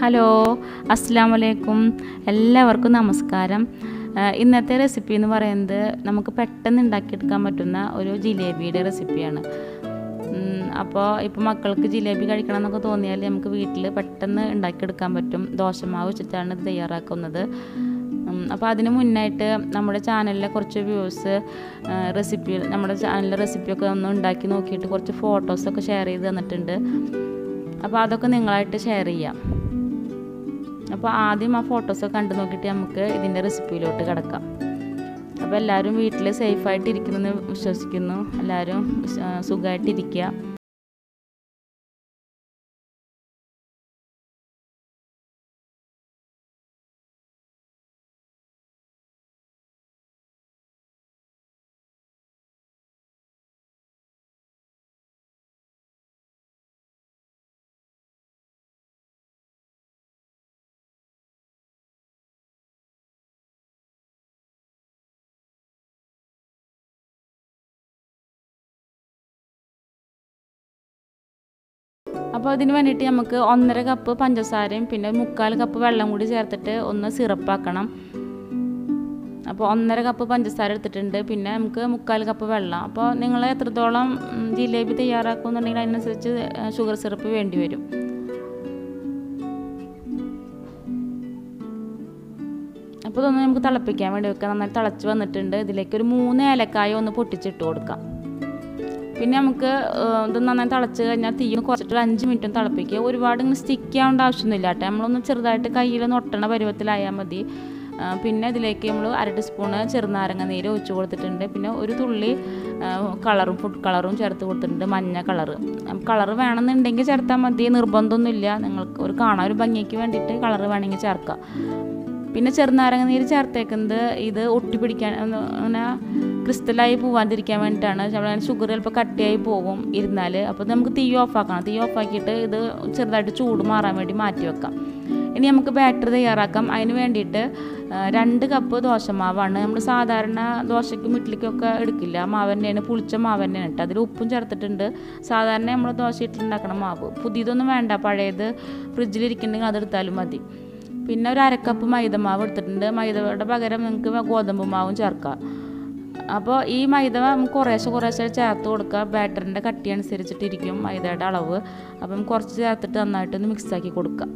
hello അസ്സാം വലൈക്കും എല്ലാവർക്കും നമസ്കാരം ആ, ഇന്നത്തെ റെസിപ്പി എന്ന് പറയുന്നത് നമുക്ക് പെട്ടെന്ന് ഉണ്ടാക്കിയെടുക്കാൻ പറ്റുന്ന ഒരു ജിലേബിയുടെ റെസിപ്പിയാണ് അപ്പോൾ ഇപ്പോൾ മക്കൾക്ക് ജിലേബി കഴിക്കണം എന്നൊക്കെ തോന്നിയാൽ നമുക്ക് വീട്ടിൽ പെട്ടെന്ന് ഉണ്ടാക്കിയെടുക്കാൻ പറ്റും ദോശമാവ് വെച്ചിട്ടാണ് ഇത് തയ്യാറാക്കുന്നത് അപ്പോൾ അതിന് മുന്നായിട്ട് നമ്മുടെ ചാനലിലെ കുറച്ച് വ്യൂസ് റെസിപ്പി നമ്മുടെ ചാനലിലെ റെസിപ്പിയൊക്കെ ഒന്ന് ഉണ്ടാക്കി നോക്കിയിട്ട് കുറച്ച് ഫോട്ടോസൊക്കെ ഷെയർ ചെയ്ത് തന്നിട്ടുണ്ട് അപ്പോൾ അതൊക്കെ നിങ്ങളായിട്ട് ഷെയർ ചെയ്യാം അപ്പോൾ ആദ്യം ആ ഫോട്ടോസൊക്കെ കണ്ടു നോക്കിയിട്ട് നമുക്ക് ഇതിൻ്റെ റെസിപ്പിയിലോട്ട് കിടക്കാം അപ്പോൾ എല്ലാവരും വീട്ടിൽ സേഫായിട്ട് ഇരിക്കുന്നെന്ന് വിശ്വസിക്കുന്നു എല്ലാവരും സുഖമായിട്ടിരിക്കുക അപ്പോൾ അതിന് വേണ്ടിയിട്ട് നമുക്ക് ഒന്നര കപ്പ് പഞ്ചസാരയും പിന്നെ മുക്കാൽ കപ്പ് വെള്ളം കൂടി ചേർത്തിട്ട് ഒന്ന് സിറപ്പാക്കണം അപ്പോൾ ഒന്നര കപ്പ് പഞ്ചസാര എടുത്തിട്ടുണ്ട് പിന്നെ നമുക്ക് മുക്കാൽ കപ്പ് വെള്ളം അപ്പോൾ നിങ്ങൾ എത്രത്തോളം ഉം, ജിലേബി തയ്യാറാക്കുന്നുണ്ടെങ്കിൽ അതിനനുസരിച്ച് ഷുഗർ സിറപ്പ് വേണ്ടി വരും അപ്പോൾ ഇതൊന്ന് നമുക്ക് തിളപ്പിക്കാൻ വേണ്ടി വെക്കാം നന്നായി തിളച്ച് വന്നിട്ടുണ്ട് ഇതിലേക്ക് ഒരു മൂന്ന് ഏലക്കായ ഒന്ന് പൊട്ടിച്ചിട്ട് കൊടുക്കാം പിന്നെ നമുക്ക് ഏഹ്, ഇത് നന്നായി തിളച്ച് കഴിഞ്ഞാൽ തീ ഒന്ന് കുറച്ചിട്ട് ഒരു അഞ്ച് മിനിറ്റും തിളപ്പിക്കുക ഒരുപാട് ഇങ്ങനെ സ്റ്റിക്ക് ആവേണ്ട ആവശ്യമൊന്നുമില്ല കേട്ടോ നമ്മളൊന്ന് ചെറുതായിട്ട് കയ്യിലൊന്ന് ഒട്ടണ പരുവത്തിലായാൽ മതി ആ, പിന്നെ ഇതിലേക്ക് നമ്മൾ അര ടീസ്പൂണ് ചെറുനാരങ്ങ നീര് ഒഴിച്ച് കൊടുത്തിട്ടുണ്ട് പിന്നെ ഒരു തുള്ളി ആ, കളറും ഫുഡ് കളറും ചേർത്ത് കൊടുത്തിട്ടുണ്ട് മഞ്ഞ കളറ് കളറ് വേണമെന്നുണ്ടെങ്കിൽ ചേർത്താൽ മതി നിർബന്ധമൊന്നുമില്ല നിങ്ങൾക്ക് ഒരു കാണാൻ ഒരു ഭംഗിക്ക് വേണ്ടിയിട്ട് കളറ് വേണമെങ്കിൽ ചേർക്കാം പിന്നെ ചെറുനാരങ്ങ നീര് ചേർത്തേക്കുന്നത് ഇത് ഒട്ടിപ്പിടിക്കാൻ ഒന്ന് അങ്ങനെ ക്രിസ്റ്റലായി പോവാതിരിക്കാൻ വേണ്ടിയിട്ടാണ് ഷുഗർ ചിലപ്പോൾ കട്ടിയായി പോകും ഇരുന്നാൽ അപ്പോൾ നമുക്ക് തീ ഓഫാക്കണം തീ ഓഫാക്കിയിട്ട് ഇത് ചെറുതായിട്ട് ചൂട് മാറാൻ വേണ്ടി മാറ്റി വെക്കാം ഇനി നമുക്ക് ബാറ്റർ തയ്യാറാക്കാം അതിന് വേണ്ടിയിട്ട് ആ, രണ്ട് കപ്പ് ദോശമാവാണ് നമ്മൾ സാധാരണ ദോശയ്ക്കും ഇഡ്ഡലിക്കൊക്കെ എടുക്കില്ല മാവ് തന്നെയാണ് പുളിച്ച മാവ് തന്നെയാണ് കേട്ടോ അതിൽ ഉപ്പും ചേർത്തിട്ടുണ്ട് സാധാരണ നമ്മൾ ദോശ ഇട്ടിട്ടുണ്ടാക്കണ മാവ് പുതിയതൊന്നും വേണ്ട പഴയത് ഫ്രിഡ്ജിലിരിക്കുന്നുണ്ടെങ്കിൽ അതെടുത്താലും മതി പിന്നെ ഒരു അരക്കപ്പ് മൈദമാവ് എടുത്തിട്ടുണ്ട് മൈദയുടെ പകരം നിങ്ങൾക്ക് ഗോതമ്പ് മാവും ചേർക്കാം അപ്പോൾ ഈ മൈദ നമുക്ക് കുറേശ്ശെ കുറേശ്ശെ ചേർത്ത് കൊടുക്കുക ബാറ്ററിൻ്റെ കട്ടി അനുസരിച്ചിട്ടിരിക്കും മൈദയുടെ അളവ് അപ്പം കുറച്ച് ചേർത്തിട്ട് നന്നായിട്ടൊന്ന് മിക്സാക്കി കൊടുക്കുക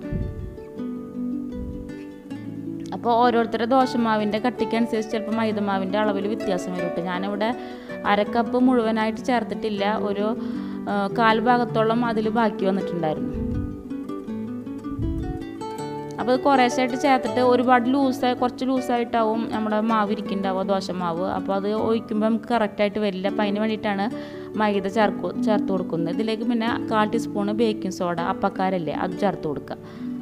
അപ്പോൾ ഓരോരുത്തരുടെ ദോശമാവിൻ്റെ കട്ടിക്ക് അനുസരിച്ച് ചിലപ്പോൾ മൈദമാവിൻ്റെ അളവിൽ വ്യത്യാസം വരും കേട്ടോ ഞാനിവിടെ അരക്കപ്പ് മുഴുവനായിട്ട് ചേർത്തിട്ടില്ല ഒരു ആ, കാൽ ഭാഗത്തോളം അതിൽ ബാക്കി വന്നിട്ടുണ്ടായിരുന്നു അപ്പോൾ അത് കുറേശ്ശായിട്ട് ചേർത്തിട്ട് ഒരുപാട് ലൂസായി കുറച്ച് ലൂസായിട്ടാവും നമ്മുടെ മാവ് ഇരിക്കുന്നുണ്ടാവുക ദോശമാവ് അപ്പോൾ അത് ഒഴിക്കുമ്പോൾ നമുക്ക് കറക്റ്റായിട്ട് വരില്ല അപ്പോൾ അതിന് വേണ്ടിയിട്ടാണ് മൈദ ചേർക്കു ചേർത്ത് കൊടുക്കുന്നത് ഇതിലേക്ക് പിന്നെ കാൽ ടീസ്പൂണ് ബേക്കിംഗ് സോഡ അപ്പക്കാരല്ലേ അത് ചേർത്ത് കൊടുക്കുക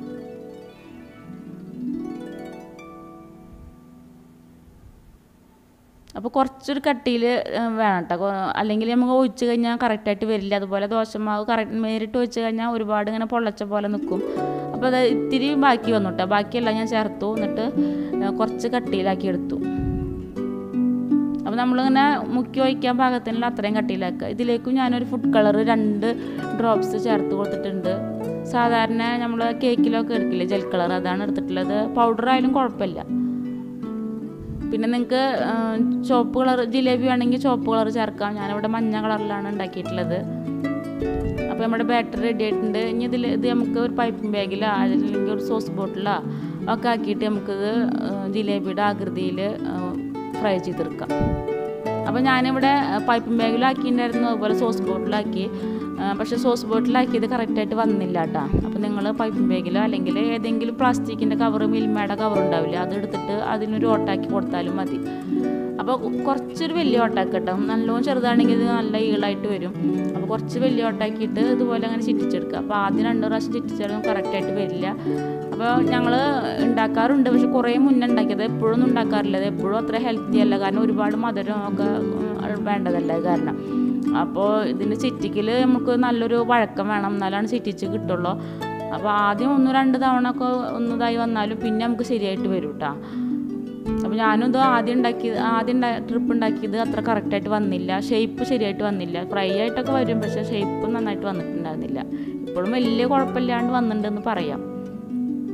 അപ്പോൾ കുറച്ചൊരു കട്ടിയിൽ വേണം കേട്ടോ അല്ലെങ്കിൽ നമുക്ക് ഒഴിച്ച് കഴിഞ്ഞാൽ കറക്റ്റായിട്ട് വരില്ല അതുപോലെ ദോശമാവ് കറക്റ്റ് നേരിട്ട് ഒഴിച്ച് കഴിഞ്ഞാൽ ഒരുപാട് ഇങ്ങനെ പൊള്ളച്ച പോലെ നിൽക്കും അപ്പോൾ അത് ഇത്തിരി ബാക്കി വന്നു കേട്ടോ ബാക്കിയെല്ലാം ഞാൻ ചേർത്തു എന്നിട്ട് ഏഹ്, കുറച്ച് കട്ടിയിലാക്കി എടുത്തു അപ്പോൾ നമ്മളിങ്ങനെ മുക്കി ഒഴിക്കാൻ പാകത്തിനുള്ള അത്രയും കട്ടിയിലാക്കുക ഇതിലേക്കും ഞാനൊരു ഫുഡ് കളർ രണ്ട് ഡ്രോപ്സ് ചേർത്ത് കൊടുത്തിട്ടുണ്ട് സാധാരണ നമ്മൾ കേക്കിലൊക്കെ എടുക്കില്ലേ ജെൽ കളർ അതാണ് എടുത്തിട്ടുള്ളത് പൗഡർ ആയാലും കുഴപ്പമില്ല പിന്നെ നിങ്ങൾക്ക് ചുവപ്പ് കളർ ജിലേബി വേണമെങ്കിൽ ചുവപ്പ് കളർ ചേർക്കാം ഞാനിവിടെ മഞ്ഞ കളറിലാണ് ഉണ്ടാക്കിയിട്ടുള്ളത് അപ്പോൾ നമ്മുടെ ബാറ്ററി റെഡി ആയിട്ടുണ്ട് ഇനി ഇതിൽ ഇത് നമുക്ക് ഒരു പൈപ്പിംഗ് ബാഗിലോ അല്ലെങ്കിൽ ഒരു സോസ് ബോട്ടിലോ ഒക്കെ ആക്കിയിട്ട് നമുക്കിത് ആ, ജിലേബിയുടെ ആകൃതിയിൽ ഫ്രൈ ചെയ്തെടുക്കാം അപ്പോൾ ഞാനിവിടെ പൈപ്പിംഗ് ബാഗിലാക്കിയിട്ടുണ്ടായിരുന്നു അതുപോലെ സോസ് ബോട്ടിലാക്കി ആ, പക്ഷേ സോസ് ബോട്ടിലാക്കിയത് കറക്റ്റായിട്ട് വന്നില്ല കേട്ടോ അപ്പോൾ നിങ്ങൾ പൈപ്പിംഗ് ബാഗിലോ അല്ലെങ്കിൽ ഏതെങ്കിലും പ്ലാസ്റ്റിക്കിൻ്റെ കവർ മിൽമയുടെ കവർ ഉണ്ടാവില്ല അത് എടുത്തിട്ട് അതിനൊരു ഓട്ടാക്കി കൊടുത്താലും മതി അപ്പോൾ കുറച്ചൊരു വലിയ ഓട്ടാക്കി കേട്ടോ നല്ലോണം ചെറുതാണെങ്കിൽ ഇത് നല്ല ഈളായിട്ട് വരും അപ്പോൾ കുറച്ച് വലിയ ഓട്ടാക്കിയിട്ട് ഇതുപോലെ അങ്ങനെ ചിറ്റിച്ചെടുക്കുക അപ്പോൾ ആദ്യം രണ്ട് പ്രാവശ്യം ചിറ്റിച്ചാലും കറക്റ്റായിട്ട് വരില്ല അപ്പോൾ ഞങ്ങൾ ഉണ്ടാക്കാറുണ്ട് പക്ഷെ കുറേ മുന്നേ ഉണ്ടാക്കിയത് എപ്പോഴൊന്നും ഉണ്ടാക്കാറില്ല അത് എപ്പോഴും അത്ര ഹെൽത്തി അല്ല കാരണം ഒരുപാട് മധുരം ഒക്കെ ഉം, വേണ്ടതല്ല അത് കാരണം അപ്പോൾ ഇതിൻ്റെ ചിറ്റിക്കൽ നമുക്ക് നല്ലൊരു വഴക്കം വേണം എന്നാലാണ് ചിറ്റിച്ച് കിട്ടുള്ളൂ അപ്പോൾ ആദ്യം ഒന്ന് രണ്ട് തവണ ഒക്കെ ഒന്നതായി വന്നാലും പിന്നെ നമുക്ക് ശരിയായിട്ട് വരും കേട്ടോ അപ്പോൾ ഞാനും ഇത് ആദ്യം ഉണ്ടാക്കിയത് ആദ്യം ട്രിപ്പ് ഉണ്ടാക്കിയത് അത്ര കറക്റ്റായിട്ട് വന്നില്ല ഷേപ്പ് ശരിയായിട്ട് വന്നില്ല ഫ്രൈ ആയിട്ടൊക്കെ വരും പക്ഷേ ഷേപ്പ് നന്നായിട്ട് വന്നിട്ടുണ്ടായിരുന്നില്ല ഇപ്പോഴും വലിയ കുഴപ്പമില്ലാണ്ട് വന്നിട്ടുണ്ടെന്ന് പറയാം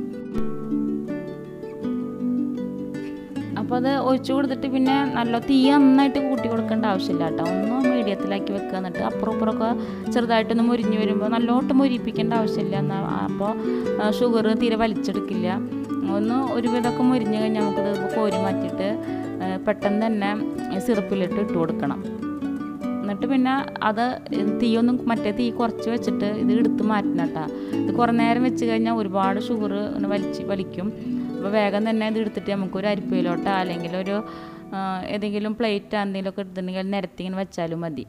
അപ്പോൾ അത് ഒഴിച്ചു കൊടുത്തിട്ട് പിന്നെ നല്ല തീ നന്നായിട്ട് കൂട്ടി കൊടുക്കേണ്ട ആവശ്യമില്ല കേട്ടോ ഒന്ന് മീഡിയത്തിലാക്കി വെക്കുക എന്നിട്ട് അപ്പുറം ഇപ്പുറമൊക്കെ ചെറുതായിട്ടൊന്ന് മുരിഞ്ഞ് വരുമ്പോൾ നല്ലോട്ട് മുരിപ്പിക്കേണ്ട ആവശ്യമില്ല എന്നാൽ അപ്പോൾ ഷുഗർ തീരെ വലിച്ചെടുക്കില്ല ഒന്ന് ഒരുവിധമൊക്കെ മുരിഞ്ഞ് കഴിഞ്ഞാൽ നമുക്കത് കോരി മാറ്റിയിട്ട് ആ, പെട്ടെന്ന് തന്നെ സിറപ്പിലിട്ട് ഇട്ട് കൊടുക്കണം എന്നിട്ട് പിന്നെ അത് തീയൊന്നും മറ്റേ തീ കുറച്ച് വെച്ചിട്ട് ഇത് എടുത്ത് മാറ്റണം കേട്ടോ ഇത് കുറേ നേരം വെച്ച് കഴിഞ്ഞാൽ ഒരുപാട് ഷുഗർ ഇങ്ങനെ വലിച്ച് വലിക്കും അപ്പോൾ വേഗം തന്നെ ഇത് എടുത്തിട്ട് നമുക്ക് ഒരു അരിപ്പയിലോട്ടോ അല്ലെങ്കിൽ ഒരു ആ, ഏതെങ്കിലും പ്ലേറ്റ് എന്തെങ്കിലുമൊക്കെ എടുത്തിട്ടുണ്ടെങ്കിൽ നിരത്തി ഇങ്ങനെ വെച്ചാലും മതി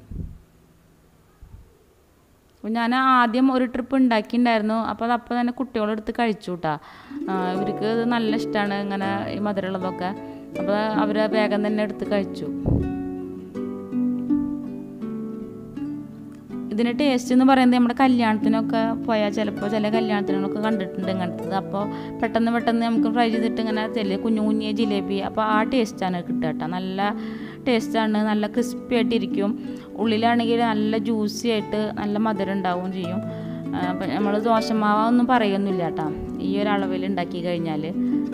അപ്പോൾ ഞാൻ ആദ്യം ഒരു ട്രിപ്പ് ഉണ്ടാക്കിയിട്ടുണ്ടായിരുന്നു അപ്പോൾ അത് അപ്പോൾ തന്നെ കുട്ടികളെടുത്ത് കഴിച്ചു കേട്ടോ ഇവർക്ക് ഇത് നല്ല ഇഷ്ടമാണ് ഇങ്ങനെ ഈ മധുരമുള്ളതൊക്കെ അപ്പോൾ അവർ വേഗം തന്നെ എടുത്ത് കഴിച്ചു ഇതിൻ്റെ ടേസ്റ്റ് എന്ന് പറയുന്നത് നമ്മുടെ കല്യാണത്തിനൊക്കെ പോയാൽ ചിലപ്പോൾ ചില കല്യാണത്തിനൊക്കെ കണ്ടിട്ടുണ്ട് ഇങ്ങനത്തത് അപ്പോൾ പെട്ടെന്ന് പെട്ടെന്ന് നമുക്ക് ഫ്രൈ ചെയ്തിട്ട് ഇങ്ങനെ ചില കുഞ്ഞു കുഞ്ഞിയ ജിലേബി അപ്പോൾ ആ ടേസ്റ്റാണ് കിട്ടുക കേട്ടോ നല്ല ടേസ്റ്റാണ് നല്ല ക്രിസ്പി ആയിട്ടിരിക്കും ഉള്ളിലാണെങ്കിൽ നല്ല ജ്യൂസി ആയിട്ട് നല്ല മധുരം ഉണ്ടാവുകയും ചെയ്യും അപ്പം നമ്മൾ ദോശമാവൊന്നും പറയൊന്നുമില്ല കേട്ടോ ഈ ഒരു അളവിൽ ഉണ്ടാക്കി കഴിഞ്ഞാൽ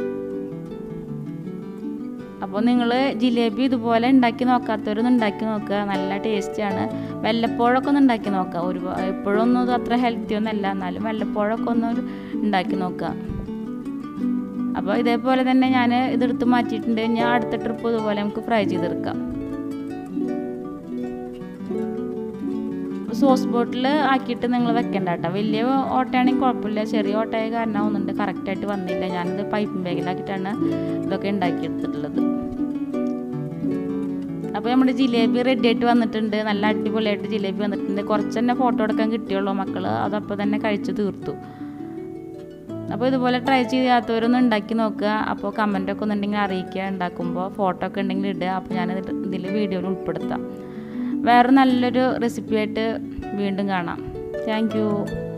അപ്പോൾ നിങ്ങൾ ജിലേബി ഇതുപോലെ ഉണ്ടാക്കി നോക്കാത്തവരൊന്ന് ഉണ്ടാക്കി നോക്കുക നല്ല ടേസ്റ്റിയാണ് വല്ലപ്പോഴൊക്കെ ഒന്ന് ഉണ്ടാക്കി നോക്കുക ഒരു എപ്പോഴൊന്നും ഇത് അത്ര ഹെൽത്തി ഒന്നല്ല എന്നാലും വല്ലപ്പോഴൊക്കെ ഒന്ന് ഒരു ഉണ്ടാക്കി നോക്കുക അപ്പോൾ ഇതേപോലെ തന്നെ ഞാൻ ഇതെടുത്ത് മാറ്റിയിട്ടുണ്ട് ഞാൻ അടുത്ത ട്രിപ്പ് ഇതുപോലെ നമുക്ക് ഫ്രൈ ചെയ്തെടുക്കാം സോസ് ബോട്ടിൽ ആക്കിയിട്ട് നിങ്ങൾ വെക്കണ്ട കേട്ടോ വലിയ ഓട്ടയാണെങ്കിൽ കുഴപ്പമില്ല ചെറിയ ഓട്ടയായ കാരണമാവുന്നുണ്ട് കറക്റ്റായിട്ട് വന്നില്ല ഞാനിത് പൈപ്പിംഗ് ബാഗിലാക്കിയിട്ടാണ് ഇതൊക്കെ ഉണ്ടാക്കിയെടുത്തിട്ടുള്ളത് അപ്പോൾ നമ്മുടെ ജിലേബി റെഡി ആയിട്ട് വന്നിട്ടുണ്ട് നല്ല അടിപൊളിയായിട്ട് ജിലേബി വന്നിട്ടുണ്ട് കുറച്ച് തന്നെ ഫോട്ടോ എടുക്കാൻ കിട്ടിയുള്ളൂ മക്കൾ അതപ്പോൾ തന്നെ കഴിച്ച് തീർത്തു അപ്പോൾ ഇതുപോലെ ട്രൈ ചെയ്യാത്തവരൊന്ന് ഉണ്ടാക്കി നോക്കുക അപ്പോൾ കമൻറ്റൊക്കെ ഒന്നുണ്ടെങ്കിൽ അറിയിക്കുക ഉണ്ടാക്കുമ്പോൾ ഫോട്ടോ ഒക്കെ ഉണ്ടെങ്കിൽ ഇടുക അപ്പോൾ ഞാൻ ഇതിൽ വീഡിയോയിൽ ഉൾപ്പെടുത്താം വേറെ നല്ലൊരു റെസിപ്പി ആയിട്ട് വീണ്ടും കാണാം താങ്ക്